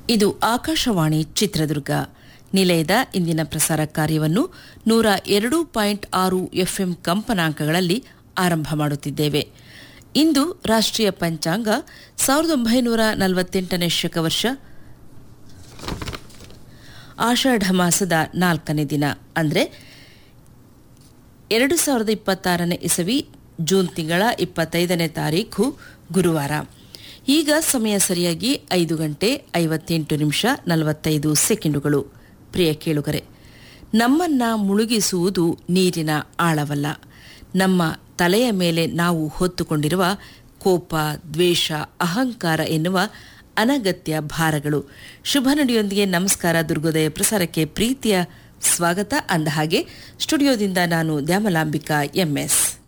ಇದು ಆಕಾಶವಾಣಿ ಚಿತ್ರದುರ್ಗ ನಿಲಯದ ಇಂದಿನ ಪ್ರಸಾರ ಕಾರ್ಯವನ್ನು ನೂರ ಎರಡು ಪಾಯಿಂಟ್ ಆರು ಎಫ್ಎಂ ಕಂಪನಾಂಕಗಳಲ್ಲಿ ಆರಂಭ ಮಾಡುತ್ತಿದ್ದೇವೆ ಇಂದು ರಾಷ್ಟ್ರೀಯ ಪಂಚಾಂಗ ಸಾವಿರದ ಒಂಬೈನೂರ ನಲವತ್ತೆಂಟನೇ ಶಕವರ್ಷ ಆಷಾಢ ಮಾಸದ ನಾಲ್ಕನೇ ದಿನ ಅಂದರೆ ಎರಡು ಸಾವಿರದ ಇಪ್ಪತ್ತಾರನೇ ಇಸವಿ ಜೂನ್ ತಿಂಗಳ ಇಪ್ಪತ್ತೈದನೇ ತಾರೀಖು ಗುರುವಾರ ಈಗ ಸಮಯ ಸರಿಯಾಗಿ ಐದು ಗಂಟೆ ಐವತ್ತೆಂಟು ನಿಮಿಷ ನಲವತ್ತೈದು ಸೆಕೆಂಡುಗಳು ಪ್ರಿಯ ಕೇಳುಗರೆ ನಮ್ಮನ್ನ ಮುಳುಗಿಸುವುದು ನೀರಿನ ಆಳವಲ್ಲ ನಮ್ಮ ತಲೆಯ ಮೇಲೆ ನಾವು ಹೊತ್ತುಕೊಂಡಿರುವ ಕೋಪ ದ್ವೇಷ ಅಹಂಕಾರ ಎನ್ನುವ ಅನಗತ್ಯ ಭಾರಗಳು ಶುಭ ನುಡಿಯೊಂದಿಗೆ ನಮಸ್ಕಾರ ದುರ್ಗೋದಯ ಪ್ರಸಾರಕ್ಕೆ ಪ್ರೀತಿಯ ಸ್ವಾಗತ ಅಂದ ಹಾಗೆ ಸ್ಟುಡಿಯೋದಿಂದ ನಾನು ದ್ಯಾಮಲಾಂಬಿಕಾ ಎಂಎಸ್